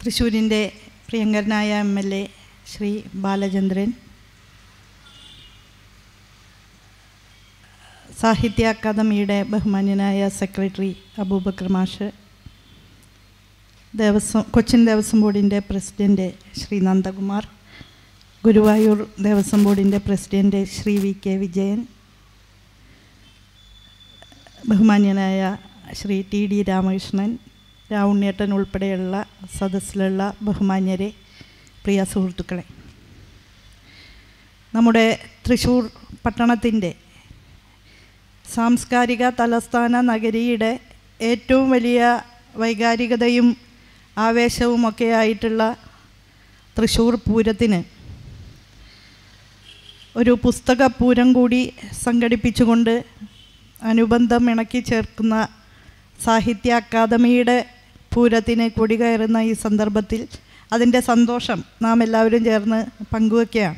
തൃശ്ശൂരിൻ്റെ പ്രിയങ്കരനായ M L A Shri Balachandran Sahitya അക്കാദമിയുടെ ബഹുമാന്യനായ സെക്രട്ടറി അബൂബക്കർ മാഷ് ദേവസ്വം കൊച്ചിൻ ദേവസ്വം ബോർഡിൻ്റെ പ്രസിഡൻറ്റ് ശ്രീ നന്ദകുമാർ ഗുരുവായൂർ ദേവസ്വം ബോർഡിൻ്റെ president Shri V K Vijayan ബഹുമാന്യനായ ശ്രീ ടി ഡി രാമകൃഷ്ണൻ രാവുണ്ണിയേട്ടൻ ഉൾപ്പെടെയുള്ള സദസ്സിലുള്ള ബഹുമാന്യരെ പ്രിയ സുഹൃത്തുക്കളെ നമ്മുടെ തൃശ്ശൂർ പട്ടണത്തിൻ്റെ സാംസ്കാരിക തലസ്ഥാന നഗരിയുടെ ഏറ്റവും വലിയ വൈകാരികതയും ആവേശവുമൊക്കെ ആയിട്ടുള്ള തൃശ്ശൂർ പൂരത്തിന് ഒരു പുസ്തക പൂരം കൂടി സംഘടിപ്പിച്ചുകൊണ്ട് അനുബന്ധം ഇണക്കി ചേർക്കുന്ന സാഹിത്യ അക്കാദമിയുടെ പൂരത്തിന് കൊടികയറുന്ന ഈ സന്ദർഭത്തിൽ അതിൻ്റെ സന്തോഷം നാം എല്ലാവരും ചേർന്ന് പങ്കുവയ്ക്കുകയാണ്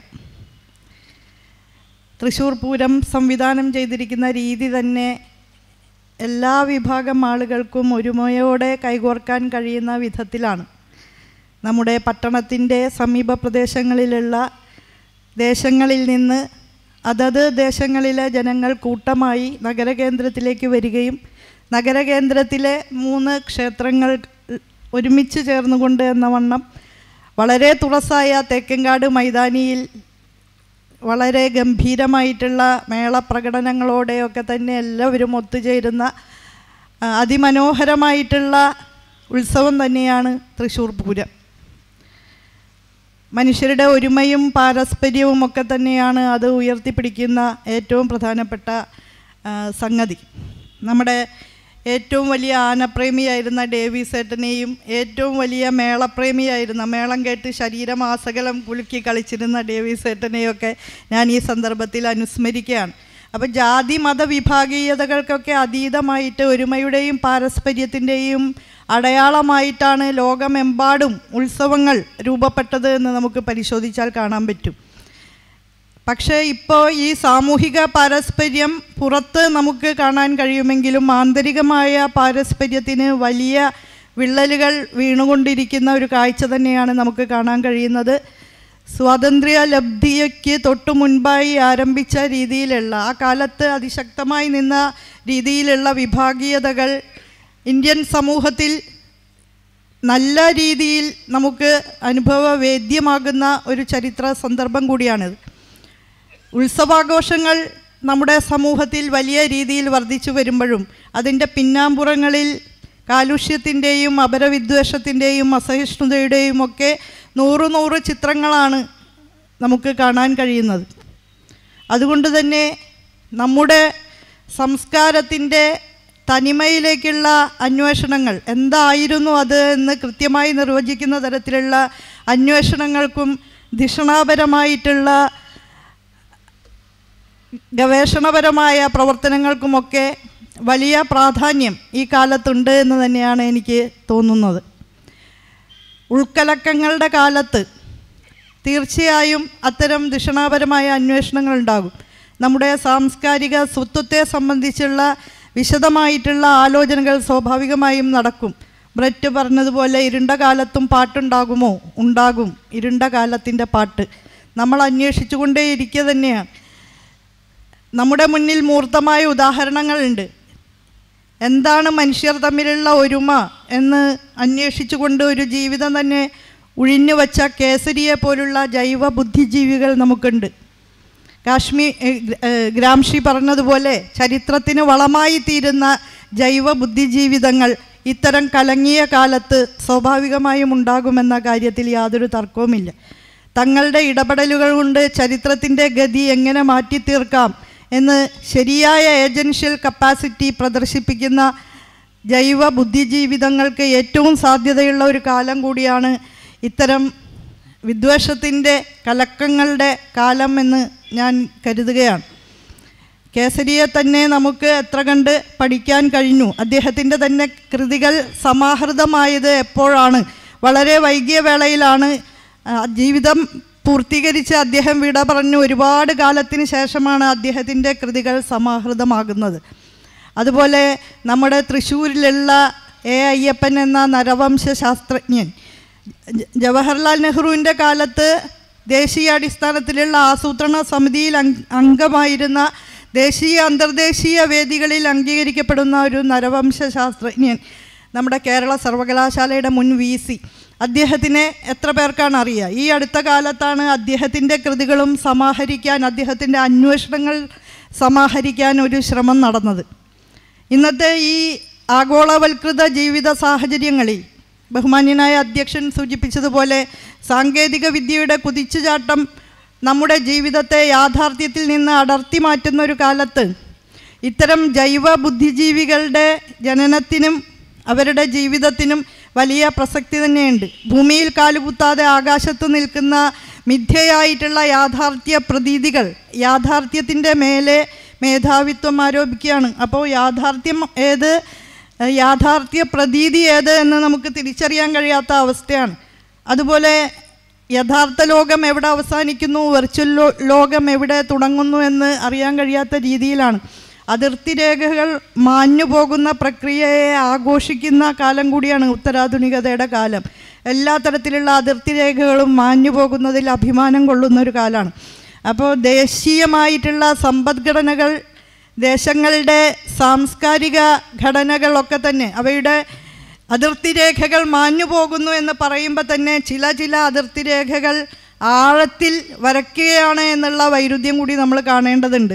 തൃശ്ശൂർ പൂരം സംവിധാനം ചെയ്തിരിക്കുന്ന രീതി തന്നെ എല്ലാ വിഭാഗം ആളുകൾക്കും ഒരുമയോടെ കൈകോർക്കാൻ കഴിയുന്ന വിധത്തിലാണ് നമ്മുടെ പട്ടണത്തിൻ്റെ സമീപ പ്രദേശങ്ങളിലുള്ള ദേശങ്ങളിൽ നിന്ന് അതത് ദേശങ്ങളിലെ ജനങ്ങൾ കൂട്ടമായി നഗരകേന്ദ്രത്തിലേക്ക് വരികയും നഗരകേന്ദ്രത്തിലെ മൂന്ന് ക്ഷേത്രങ്ങൾ ഒരുമിച്ച് ചേർന്നുകൊണ്ട് എന്ന വണ്ണം വളരെ തുറസായ തേക്കങ്കാട് മൈതാനിയിൽ വളരെ ഗംഭീരമായിട്ടുള്ള മേളപ്രകടനങ്ങളോടെയൊക്കെ തന്നെ എല്ലാവരും ഒത്തുചേരുന്ന ആ, അതിമനോഹരമായിട്ടുള്ള ഉത്സവം തന്നെയാണ് തൃശ്ശൂർ പൂരം മനുഷ്യരുടെ ഒരുമയും പാരസ്പര്യവും ഒക്കെ തന്നെയാണ് അത് ഉയർത്തിപ്പിടിക്കുന്ന ഏറ്റവും പ്രധാനപ്പെട്ട ആ, സംഗതി നമ്മുടെ ഏറ്റവും വലിയ ആനപ്രേമിയായിരുന്ന ഡേവിസ് ഏട്ടനെയും ഏറ്റവും വലിയ മേളപ്രേമിയായിരുന്ന മേളം കേട്ട് ശരീരമാസകലം കുലുക്കി കളിച്ചിരുന്ന ഡേവിസ് ഏട്ടനെയൊക്കെ ഞാൻ ഈ സന്ദർഭത്തിൽ അനുസ്മരിക്കുകയാണ് അപ്പോൾ ജാതി മത വിഭാഗീയതകൾക്കൊക്കെ അതീതമായിട്ട് ഒരുമയുടെയും പാരസ്പര്യത്തിൻ്റെയും അടയാളമായിട്ടാണ് ലോകമെമ്പാടും ഉത്സവങ്ങൾ രൂപപ്പെട്ടത് എന്ന് നമുക്ക് പരിശോധിച്ചാൽ കാണാൻ പറ്റും പക്ഷേ ഇപ്പോൾ ഈ സാമൂഹിക പാരസ്പര്യം പുറത്ത് നമുക്ക് കാണാൻ കഴിയുമെങ്കിലും ആന്തരികമായ പാരസ്പര്യത്തിന് വലിയ വിള്ളലുകൾ വീണുകൊണ്ടിരിക്കുന്ന ഒരു കാഴ്ച തന്നെയാണ് നമുക്ക് കാണാൻ കഴിയുന്നത് സ്വാതന്ത്ര്യ ലബ്ധിക്ക് തൊട്ടു മുൻപായി ആരംഭിച്ച രീതിയിലുള്ള ആ കാലത്ത് അതിശക്തമായി നിന്ന രീതിയിലുള്ള വിഭാഗീയതകൾ ഇന്ത്യൻ സമൂഹത്തിൽ നല്ല രീതിയിൽ നമുക്ക് അനുഭവവേദ്യമാകുന്ന ഒരു ചരിത്ര സന്ദർഭം കൂടിയാണിത് ഉത്സവാഘോഷങ്ങൾ നമ്മുടെ സമൂഹത്തിൽ വലിയ രീതിയിൽ വർദ്ധിച്ചു വരുമ്പോഴും അതിൻ്റെ പിന്നാമ്പുറങ്ങളിൽ കാലുഷ്യത്തിൻ്റെയും അപരവിദ്വേഷത്തിൻ്റെയും അസഹിഷ്ണുതയുടെയും ഒക്കെ നൂറ് നൂറ് ചിത്രങ്ങളാണ് നമുക്ക് കാണാൻ കഴിയുന്നത് അതുകൊണ്ട് തന്നെ നമ്മുടെ സംസ്കാരത്തിൻ്റെ തനിമയിലേക്കുള്ള അന്വേഷണങ്ങൾ എന്തായിരുന്നു അത് എന്ന് കൃത്യമായി നിർവചിക്കുന്ന തരത്തിലുള്ള അന്വേഷണങ്ങൾക്കും ധിഷണാപരമായിട്ടുള്ള ഗവേഷണപരമായ പ്രവർത്തനങ്ങൾക്കുമൊക്കെ വലിയ പ്രാധാന്യം ഈ കാലത്തുണ്ട് എന്ന് തന്നെയാണ് എനിക്ക് തോന്നുന്നത് ഉൾക്കലക്കങ്ങളുടെ കാലത്ത് തീർച്ചയായും അത്തരം ധിഷണാപരമായ അന്വേഷണങ്ങൾ ഉണ്ടാകും നമ്മുടെ സാംസ്കാരിക സ്വത്വത്തെ സംബന്ധിച്ചുള്ള വിശദമായിട്ടുള്ള ആലോചനകൾ സ്വാഭാവികമായും നടക്കും ബ്രെറ്റ് പറഞ്ഞതുപോലെ ഇരുണ്ട കാലത്തും പാട്ടുണ്ടാകുമോ ഉണ്ടാകും ഇരുണ്ട കാലത്തിൻ്റെ പാട്ട് നമ്മൾ അന്വേഷിച്ചുകൊണ്ടേയിരിക്കുക തന്നെയാണ് നമ്മുടെ മുന്നിൽ മൂർത്തമായ ഉദാഹരണങ്ങളുണ്ട് എന്താണ് മനുഷ്യർ തമ്മിലുള്ള ഒരുമ എന്ന് അന്വേഷിച്ചുകൊണ്ട് ഒരു ജീവിതം തന്നെ ഉഴിഞ്ഞു വച്ച കേസരിയെ പോലുള്ള ജൈവ ബുദ്ധിജീവികൾ നമുക്കുണ്ട് കാശ്മീർ ഗ്രാംഷി പറഞ്ഞതുപോലെ ചരിത്രത്തിന് വളമായി തീരുന്ന ജൈവ ബുദ്ധിജീവിതങ്ങൾ ഇത്തരം കലങ്ങിയ കാലത്ത് സ്വാഭാവികമായും ഉണ്ടാകുമെന്ന കാര്യത്തിൽ യാതൊരു തർക്കവുമില്ല തങ്ങളുടെ ഇടപെടലുകൾ കൊണ്ട് ചരിത്രത്തിൻ്റെ ഗതി എങ്ങനെ മാറ്റിത്തീർക്കാം എന്ന് ശരിയായ ഏജൻഷ്യൽ കപ്പാസിറ്റി പ്രദർശിപ്പിക്കുന്ന ജൈവ ബുദ്ധിജീവിതങ്ങൾക്ക് ഏറ്റവും സാധ്യതയുള്ള ഒരു കാലം കൂടിയാണ് ഇത്തരം വിദ്വേഷത്തിൻ്റെ കലക്കങ്ങളുടെ കാലം എന്ന് ഞാൻ കരുതുകയാണ് കേസരിയെ തന്നെ നമുക്ക് എത്ര കണ്ട് പഠിക്കാൻ കഴിഞ്ഞു അദ്ദേഹത്തിൻ്റെ തന്നെ കൃതികൾ സമാഹൃതമായത് എപ്പോഴാണ് വളരെ വൈകിയ വേളയിലാണ് ആ, ജീവിതം പൂർത്തീകരിച്ച് അദ്ദേഹം വിട പറഞ്ഞു ഒരുപാട് കാലത്തിന് ശേഷമാണ് അദ്ദേഹത്തിൻ്റെ കൃതികൾ സമാഹൃതമാകുന്നത് അതുപോലെ നമ്മുടെ തൃശ്ശൂരിലുള്ള എ അയ്യപ്പൻ എന്ന നരവംശ ശാസ്ത്രജ്ഞൻ ജ- ജവഹർലാൽ നെഹ്റുവിൻ്റെ കാലത്ത് ദേശീയ അടിസ്ഥാനത്തിലുള്ള ആസൂത്രണ സമിതിയിൽ അംഗ- അംഗമായിരുന്ന ദേശീയ അന്തർദേശീയ വേദികളിൽ അംഗീകരിക്കപ്പെടുന്ന ഒരു നരവംശ ശാസ്ത്രജ്ഞൻ നമ്മുടെ കേരള സർവകലാശാലയുടെ മുൻ വി സി അദ്ദേഹത്തിനെ എത്ര പേർക്കാണ് അറിയുക ഈ അടുത്ത കാലത്താണ് അദ്ദേഹത്തിൻ്റെ കൃതികളും സമാഹരിക്കാൻ അദ്ദേഹത്തിൻ്റെ അന്വേഷണങ്ങൾ സമാഹരിക്കാൻ ഒരു ശ്രമം നടന്നത് ഇന്നത്തെ ഈ ആഗോളവൽകൃത ജീവിത സാഹചര്യങ്ങളിൽ ബഹുമാന്യനായ അധ്യക്ഷൻ സൂചിപ്പിച്ചതുപോലെ സാങ്കേതിക വിദ്യയുടെ കുതിച്ചുചാട്ടം നമ്മുടെ ജീവിതത്തെ യാഥാർത്ഥ്യത്തിൽ നിന്ന് അടർത്തി മാറ്റുന്ന ഒരു കാലത്ത് ഇത്തരം ജൈവ ബുദ്ധിജീവികളുടെ ജനനത്തിനും അവരുടെ ജീവിതത്തിനും വലിയ പ്രസക്തി തന്നെയുണ്ട് ഭൂമിയിൽ കാലുകുത്താതെ ആകാശത്ത് നിൽക്കുന്ന മിഥ്യയായിട്ടുള്ള യാഥാർത്ഥ്യ പ്രതീതികൾ യാഥാർത്ഥ്യത്തിൻ്റെ മേലെ മേധാവിത്വം ആരോപിക്കുകയാണ് അപ്പോൾ യാഥാർത്ഥ്യം ഏത് ഏഹ് യാഥാർത്ഥ്യ പ്രതീതി ഏത് എന്ന് നമുക്ക് തിരിച്ചറിയാൻ കഴിയാത്ത അവസ്ഥയാണ് അതുപോലെ യഥാർത്ഥ ലോകം എവിടെ അവസാനിക്കുന്നു വെർച്വൽ ലോ ലോകം എവിടെ തുടങ്ങുന്നു എന്ന് അറിയാൻ കഴിയാത്ത രീതിയിലാണ് അതിർത്തി രേഖകൾ മാഞ്ഞു പോകുന്ന പ്രക്രിയയെ ആഘോഷിക്കുന്ന കാലം കൂടിയാണ് ഉത്തരാധുനികതയുടെ കാലം എല്ലാ തരത്തിലുള്ള അതിർത്തി രേഖകളും മാഞ്ഞു പോകുന്നതിൽ അഭിമാനം കൊള്ളുന്ന ഒരു കാലമാണ് അപ്പോൾ ദേശീയമായിട്ടുള്ള സമ്പദ്ഘടനകൾ ദേശങ്ങളുടെ സാംസ്കാരിക ഘടനകളൊക്കെ തന്നെ അവയുടെ അതിർത്തി രേഖകൾ മാഞ്ഞു പോകുന്നു എന്ന് പറയുമ്പോൾ തന്നെ ചില ചില അതിർത്തി രേഖകൾ ആഴത്തിൽ വരയ്ക്കുകയാണ് എന്നുള്ള വൈരുദ്ധ്യം കൂടി നമ്മൾ കാണേണ്ടതുണ്ട്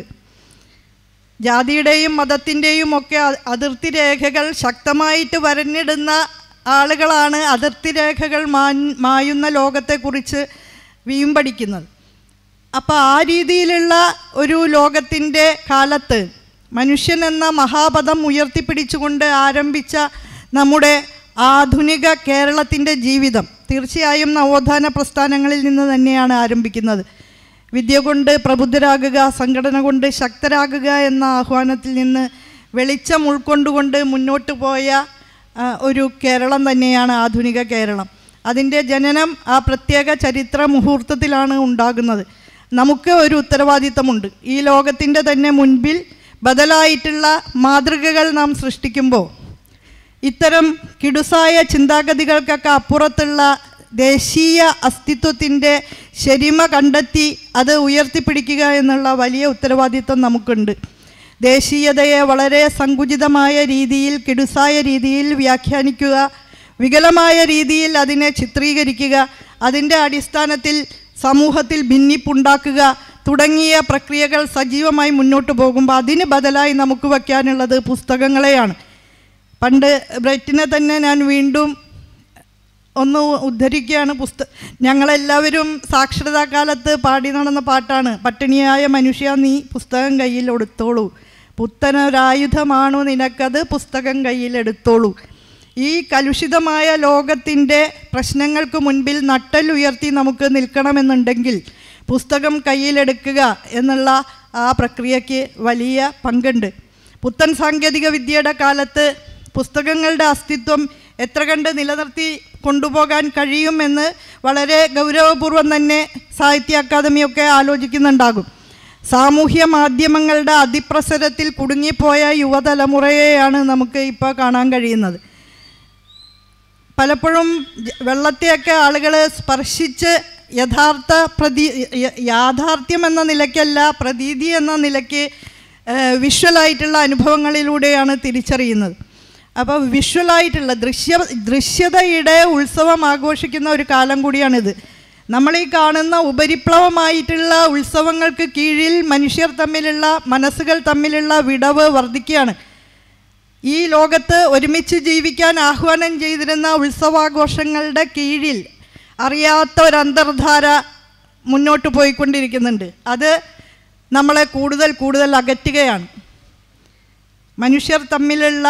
ജാതിയുടെയും മതത്തിൻ്റെയും ഒക്കെ അ- അതിർത്തി രേഖകൾ ശക്തമായിട്ട് വരഞ്ഞിടുന്ന ആളുകളാണ് അതിർത്തി രേഖകൾ മാൻ- മായുന്ന ലോകത്തെക്കുറിച്ച് വീമ്പടിക്കുന്നത് അപ്പോൾ ആ രീതിയിലുള്ള ഒരു ലോകത്തിൻ്റെ കാലത്ത് മനുഷ്യൻ എന്ന മഹാപദം ഉയർത്തിപ്പിടിച്ചുകൊണ്ട് ആരംഭിച്ച നമ്മുടെ ആധുനിക കേരളത്തിൻ്റെ ജീവിതം തീർച്ചയായും നവോത്ഥാന പ്രസ്ഥാനങ്ങളിൽ നിന്ന് തന്നെയാണ് ആരംഭിക്കുന്നത് വിദ്യ കൊണ്ട് പ്രബുദ്ധരാകുക സംഘടന കൊണ്ട് ശക്തരാകുക എന്ന ആഹ്വാനത്തിൽ നിന്ന് വെളിച്ചം ഉൾക്കൊണ്ടുകൊണ്ട് മുന്നോട്ട് പോയ ആ, ഒരു കേരളം തന്നെയാണ് ആധുനിക കേരളം അതിൻ്റെ ജനനം ആ പ്രത്യേക ചരിത്ര മുഹൂർത്തത്തിലാണ് ഉണ്ടാകുന്നത് നമുക്ക് ഒരു ഉത്തരവാദിത്തമുണ്ട് ഈ ലോകത്തിൻ്റെ തന്നെ മുൻപിൽ ബദലായിട്ടുള്ള മാതൃകകൾ നാം സൃഷ്ടിക്കുമ്പോൾ ഇത്തരം കിടുസായ ചിന്താഗതികൾക്കൊക്കെ അപ്പുറത്തുള്ള ദേശീയ അസ്തിത്വത്തിൻ്റെ ശരിമ കണ്ടെത്തി അത് ഉയർത്തിപ്പിടിക്കുക എന്നുള്ള വലിയ ഉത്തരവാദിത്വം നമുക്കുണ്ട് ദേശീയതയെ വളരെ സങ്കുചിതമായ രീതിയിൽ കിടുസായ രീതിയിൽ വ്യാഖ്യാനിക്കുക വികലമായ രീതിയിൽ അതിനെ ചിത്രീകരിക്കുക അതിൻ്റെ അടിസ്ഥാനത്തിൽ സമൂഹത്തിൽ ഭിന്നിപ്പുണ്ടാക്കുക തുടങ്ങിയ പ്രക്രിയകൾ സജീവമായി മുന്നോട്ട് പോകുമ്പോൾ അതിന് ബദലായി നമുക്ക് വയ്ക്കാനുള്ളത് പുസ്തകങ്ങളെയാണ് പണ്ട് ബ്രെറ്റിനെ തന്നെ ഞാൻ വീണ്ടും ഒന്ന് ഉദ്ധരിക്കുകയാണ് പുസ്ത ഞങ്ങളെല്ലാവരും സാക്ഷരതാ കാലത്ത് പാടി നടന്ന പാട്ടാണ് പട്ടിണിയായ മനുഷ്യ നീ പുസ്തകം കയ്യിൽ എടുത്തോളൂ പുത്തനൊരായുധമാണു നിനക്കത് പുസ്തകം കയ്യിലെടുത്തോളൂ ഈ കലുഷിതമായ ലോകത്തിൻ്റെ പ്രശ്നങ്ങൾക്ക് മുൻപിൽ നട്ടലുയർത്തി നമുക്ക് നിൽക്കണമെന്നുണ്ടെങ്കിൽ പുസ്തകം കയ്യിലെടുക്കുക എന്നുള്ള ആ പ്രക്രിയയ്ക്ക് വലിയ പങ്കുണ്ട് പുത്തൻ സാങ്കേതിക വിദ്യയുടെ കാലത്ത് പുസ്തകങ്ങളുടെ അസ്തിത്വം എത്ര കണ്ട് നിലനിർത്തി കൊണ്ടുപോകാൻ കഴിയുമെന്ന് വളരെ ഗൗരവപൂർവ്വം തന്നെ സാഹിത്യ അക്കാദമിയൊക്കെ ആലോചിക്കുന്നുണ്ടാകും സാമൂഹ്യ മാധ്യമങ്ങളുടെ അതിപ്രസരത്തിൽ കുടുങ്ങിപ്പോയ യുവതലമുറയെയാണ് നമുക്ക് ഇപ്പോൾ കാണാൻ കഴിയുന്നത് പലപ്പോഴും ജ- വെള്ളത്തെയൊക്കെ ആളുകൾ സ്പർശിച്ച് യഥാർത്ഥ പ്രതി യ- യാഥാർത്ഥ്യം എന്ന നിലയ്ക്കല്ല പ്രതീതി എന്ന നിലയ്ക്ക് ഏഹ്, വിഷ്വലായിട്ടുള്ള അനുഭവങ്ങളിലൂടെയാണ് തിരിച്ചറിയുന്നത് അപ്പോൾ വിഷ്വലായിട്ടുള്ള ദൃശ്യ ദൃശ്യതയുടെ ഉത്സവം ആഘോഷിക്കുന്ന ഒരു കാലം കൂടിയാണിത് നമ്മൾ ഈ കാണുന്ന ഉപരിപ്ലവമായിട്ടുള്ള ഉത്സവങ്ങൾക്ക് കീഴിൽ മനുഷ്യർ തമ്മിലുള്ള മനസ്സുകൾ തമ്മിലുള്ള വിടവ് വർദ്ധിക്കുകയാണ് ഈ ലോകത്ത് ഒരുമിച്ച് ജീവിക്കാൻ ആഹ്വാനം ചെയ്തിരുന്ന ഉത്സവാഘോഷങ്ങളുടെ കീഴിൽ അറിയാത്ത ഒരു അന്തർധാര മുന്നോട്ട് പോയിക്കൊണ്ടിരിക്കുന്നുണ്ട് അത് നമ്മളെ കൂടുതൽ കൂടുതൽ അകറ്റുകയാണ് മനുഷ്യർ തമ്മിലുള്ള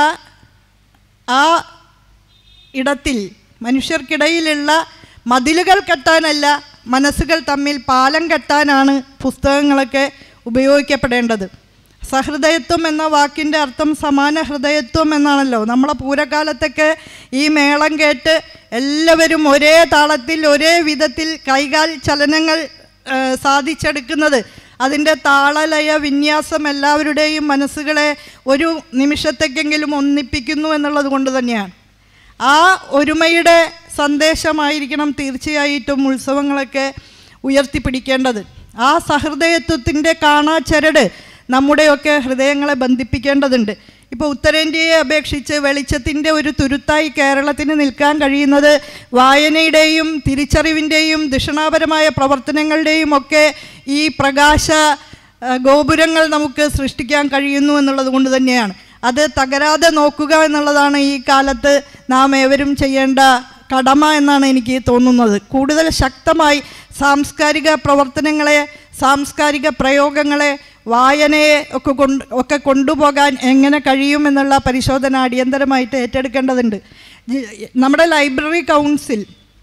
ആ ഇടത്തിൽ മനുഷ്യർക്കിടയിലുള്ള മതിലുകൾ കെട്ടാനല്ല മനസ്സുകൾ തമ്മിൽ പാലം കെട്ടാനാണ് പുസ്തകങ്ങളൊക്കെ ഉപയോഗിക്കപ്പെടേണ്ടത് സഹൃദയത്വം എന്ന വാക്കിൻ്റെ അർത്ഥം സമാന ഹൃദയത്വം എന്നാണല്ലോ നമ്മളെ പൂരകാലത്തൊക്കെ ഈ മേളം കേട്ട് എല്ലാവരും ഒരേ താളത്തിൽ ഒരേ വിധത്തിൽ കൈകാൽ ചലനങ്ങൾ ആ, സാധിച്ചെടുക്കുന്നത് അതിൻ്റെ താളലയ വിന്യാസം എല്ലാവരുടെയും മനസ്സുകളെ ഒരു നിമിഷത്തേക്കെങ്കിലും ഒന്നിപ്പിക്കുന്നു എന്നുള്ളത് കൊണ്ട് തന്നെയാണ് ആ ഒരുമയുടെ സന്ദേശമായിരിക്കണം തീർച്ചയായിട്ടും ഉത്സവങ്ങളൊക്കെ ഉയർത്തിപ്പിടിക്കേണ്ടത് ആ സഹൃദയത്വത്തിൻ്റെ കാണാച്ചരട് നമ്മുടെയൊക്കെ ഹൃദയങ്ങളെ ബന്ധിപ്പിക്കേണ്ടതുണ്ട് ഇപ്പോൾ ഉത്തരേന്ത്യയെ അപേക്ഷിച്ച് വെളിച്ചത്തിൻ്റെ ഒരു തുരുത്തായി കേരളത്തിന് നിൽക്കാൻ കഴിയുന്നത് വായനയുടെയും തിരിച്ചറിവിൻ്റെയും ദിഷണാപരമായ പ്രവർത്തനങ്ങളുടെയും ഒക്കെ ഈ പ്രകാശ ആ, ഗോപുരങ്ങൾ നമുക്ക് സൃഷ്ടിക്കാൻ കഴിയുന്നു എന്നുള്ളത് കൊണ്ട് തന്നെയാണ് അത് തകരാതെ നോക്കുക എന്നുള്ളതാണ് ഈ കാലത്ത് നാം ഏവരും ചെയ്യേണ്ട കടമ എന്നാണ് എനിക്ക് തോന്നുന്നത് കൂടുതൽ ശക്തമായി സാംസ്കാരിക പ്രവർത്തനങ്ങളെ സാംസ്കാരിക പ്രയോഗങ്ങളെ വായനയെ ഒക്കെ കൊണ്ട് ഒക്കെ കൊണ്ടുപോകാൻ എങ്ങനെ കഴിയും എന്നുള്ള പരിശോധന അടിയന്തരമായിട്ട് ഏറ്റെടുക്കേണ്ടതുണ്ട് ജി- നമ്മുടെ ലൈബ്രറി കൗൺസിൽ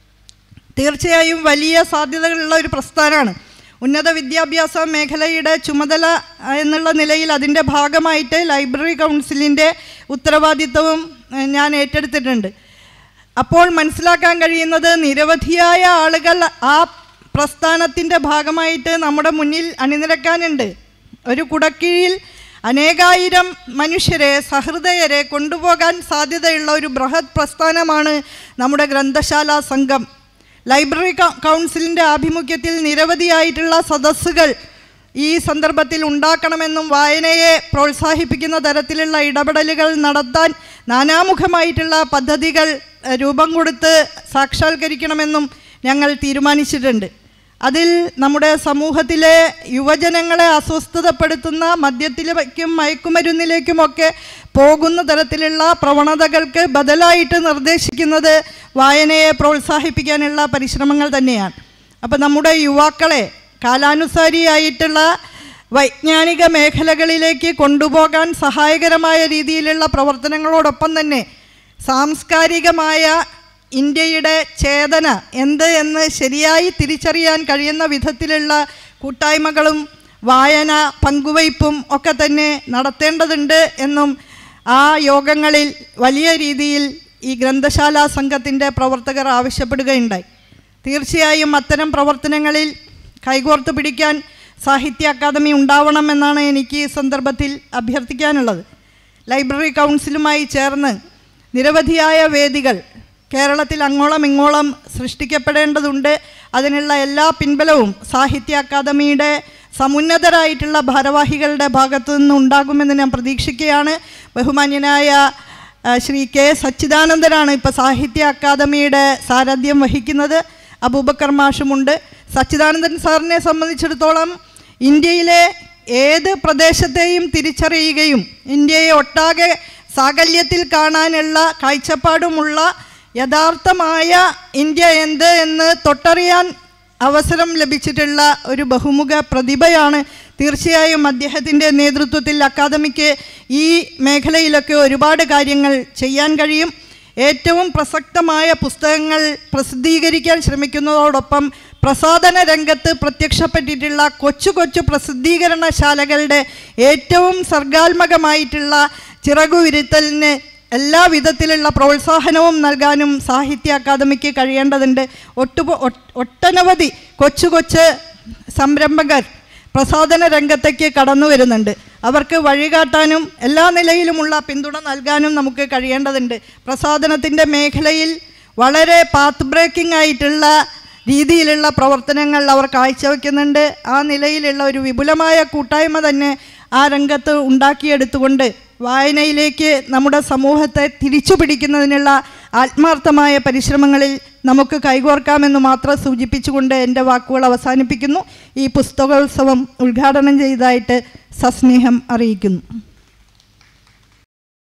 തീർച്ചയായും വലിയ സാധ്യതകളുള്ള ഒരു പ്രസ്ഥാനമാണ് ഉന്നത വിദ്യാഭ്യാസ മേഖലയുടെ ചുമതല ആ, എന്നുള്ള നിലയിൽ അതിൻ്റെ ഭാഗമായിട്ട് ലൈബ്രറി കൗൺസിലിൻ്റെ ഉത്തരവാദിത്വവും ഏഹ്, ഞാൻ ഏറ്റെടുത്തിട്ടുണ്ട് അപ്പോൾ മനസ്സിലാക്കാൻ കഴിയുന്നത് നിരവധിയായ ആളുകൾ ആ പ്രസ്ഥാനത്തിൻ്റെ ഭാഗമായിട്ട് നമ്മുടെ മുന്നിൽ അണിനിരക്കാനുണ്ട് ഒരു കുടക്കീഴിൽ അനേകായിരം മനുഷ്യരെ സഹൃദയരെ കൊണ്ടുപോകാൻ സാധ്യതയുള്ള ഒരു ബൃഹത് പ്രസ്ഥാനമാണ് നമ്മുടെ ഗ്രന്ഥശാല സംഘം ലൈബ്രറി കൗ- കൗൺസിലിൻ്റെ ആഭിമുഖ്യത്തിൽ നിരവധിയായിട്ടുള്ള സദസ്സുകൾ ഈ സന്ദർഭത്തിൽ ഉണ്ടാക്കണമെന്നും വായനയെ പ്രോത്സാഹിപ്പിക്കുന്ന തരത്തിലുള്ള ഇടപെടലുകൾ നടത്താൻ നാനാമുഖമായിട്ടുള്ള പദ്ധതികൾ എഹ്, രൂപം കൊടുത്ത് സാക്ഷാത്കരിക്കണമെന്നും ഞങ്ങൾ തീരുമാനിച്ചിട്ടുണ്ട് അതിൽ നമ്മുടെ സമൂഹത്തിലെ യുവജനങ്ങളെ അസ്വസ്ഥതപ്പെടുത്തുന്ന മദ്യത്തിലേക്കും മയക്കുമരുന്നിലേക്കുമൊക്കെ പോകുന്ന തരത്തിലുള്ള പ്രവണതകൾക്ക് ബദലായിട്ട് നിർദ്ദേശിക്കുന്നത് വായനയെ പ്രോത്സാഹിപ്പിക്കാനുള്ള പരിശ്രമങ്ങൾ തന്നെയാണ് അപ്പോൾ നമ്മുടെ യുവാക്കളെ കാലാനുസാരിയായിട്ടുള്ള വൈജ്ഞാനിക മേഖലകളിലേക്ക് കൊണ്ടുപോകാൻ സഹായകരമായ രീതിയിലുള്ള പ്രവർത്തനങ്ങളോടൊപ്പം തന്നെ സാംസ്കാരികമായ ഇന്ത്യയുടെ ചേതന എന്ത് എന്ന് ശരിയായി തിരിച്ചറിയാൻ കഴിയുന്ന വിധത്തിലുള്ള കൂട്ടായ്മകളും വായന പങ്കുവയ്പ്പും ഒക്കെ തന്നെ നടത്തേണ്ടതുണ്ട് എന്നും ആ യോഗങ്ങളിൽ വലിയ രീതിയിൽ ഈ ഗ്രന്ഥശാല സംഘത്തിൻ്റെ പ്രവർത്തകർ ആവശ്യപ്പെടുകയുണ്ടായി തീർച്ചയായും അത്തരം പ്രവർത്തനങ്ങളിൽ കൈകോർത്ത് പിടിക്കാൻ സാഹിത്യ അക്കാദമി ഉണ്ടാവണമെന്നാണ് എനിക്ക് ഈ സന്ദർഭത്തിൽ അഭ്യർത്ഥിക്കാനുള്ളത് ലൈബ്രറി കൗൺസിലുമായി ചേർന്ന് നിരവധിയായ വേദികൾ കേരളത്തിൽ അങ്ങോളം ഇങ്ങോളം സൃഷ്ടിക്കപ്പെടേണ്ടതുണ്ട് അതിനുള്ള എല്ലാ പിൻബലവും സാഹിത്യ അക്കാദമിയുടെ സമുന്നതരായിട്ടുള്ള ഭാരവാഹികളുടെ ഭാഗത്തു നിന്ന് ഉണ്ടാകുമെന്ന് ഞാൻ പ്രതീക്ഷിക്കുകയാണ് ബഹുമാന്യനായ ആ, ശ്രീ കെ സച്ചിദാനന്ദനാണ് ഇപ്പോൾ സാഹിത്യ അക്കാദമിയുടെ സാരഥ്യം വഹിക്കുന്നത് അബൂബക്കർ മാഷുമുണ്ട് സച്ചിദാനന്ദൻ സാറിനെ സംബന്ധിച്ചിടത്തോളം ഇന്ത്യയിലെ ഏത് പ്രദേശത്തെയും തിരിച്ചറിയുകയും ഇന്ത്യയെ ഒട്ടാകെ സാകല്യത്തിൽ കാണാനുള്ള കാഴ്ചപ്പാടുമുള്ള യഥാർത്ഥമായ ഇന്ത്യ എന്ത് എന്ന് തൊട്ടറിയാൻ അവസരം ലഭിച്ചിട്ടുള്ള ഒരു ബഹുമുഖ പ്രതിഭയാണ് തീർച്ചയായും അദ്ദേഹത്തിൻ്റെ നേതൃത്വത്തിൽ അക്കാദമിക്ക് ഈ മേഖലയിലൊക്കെ ഒരുപാട് കാര്യങ്ങൾ ചെയ്യാൻ കഴിയും ഏറ്റവും പ്രസക്തമായ പുസ്തകങ്ങൾ പ്രസിദ്ധീകരിക്കാൻ ശ്രമിക്കുന്നതോടൊപ്പം പ്രസാധന രംഗത്ത് പ്രത്യക്ഷപ്പെട്ടിട്ടുള്ള കൊച്ചു കൊച്ചു പ്രസിദ്ധീകരണശാലകളുടെ ഏറ്റവും സർഗാത്മകമായിട്ടുള്ള ചിറകുവിരുത്തലിന് എല്ലാ വിധത്തിലുള്ള പ്രോത്സാഹനവും നൽകാനും സാഹിത്യ അക്കാദമിക്ക് കഴിയേണ്ടതുണ്ട് ഒട്ടു ഒട്ടനവധി കൊച്ചു കൊച്ച് സംരംഭകർ പ്രസാധന രംഗത്തേക്ക് കടന്നു വരുന്നുണ്ട് അവർക്ക് വഴികാട്ടാനും എല്ലാ നിലയിലുമുള്ള പിന്തുണ നൽകാനും നമുക്ക് കഴിയേണ്ടതുണ്ട് പ്രസാധനത്തിൻ്റെ മേഖലയിൽ വളരെ പാത്ത് ബ്രേക്കിംഗ് ആയിട്ടുള്ള രീതിയിലുള്ള പ്രവർത്തനങ്ങൾ അവർ കാഴ്ചവെക്കുന്നുണ്ട് ആ നിലയിലുള്ള ഒരു വിപുലമായ കൂട്ടായ്മ തന്നെ ആ രംഗത്ത് ഉണ്ടാക്കിയെടുത്തുകൊണ്ട് വായനയിലേക്ക് നമ്മുടെ സമൂഹത്തെ തിരിച്ചു പിടിക്കുന്നതിനുള്ള ആത്മാർത്ഥമായ പരിശ്രമങ്ങളിൽ നമുക്ക് കൈകോർക്കാമെന്ന് മാത്രം സൂചിപ്പിച്ചുകൊണ്ട് എൻ്റെ വാക്കുകൾ അവസാനിപ്പിക്കുന്നു ഈ പുസ്തകോത്സവം ഉദ്ഘാടനം ചെയ്തതായിട്ട് സസ്നേഹം അറിയിക്കുന്നു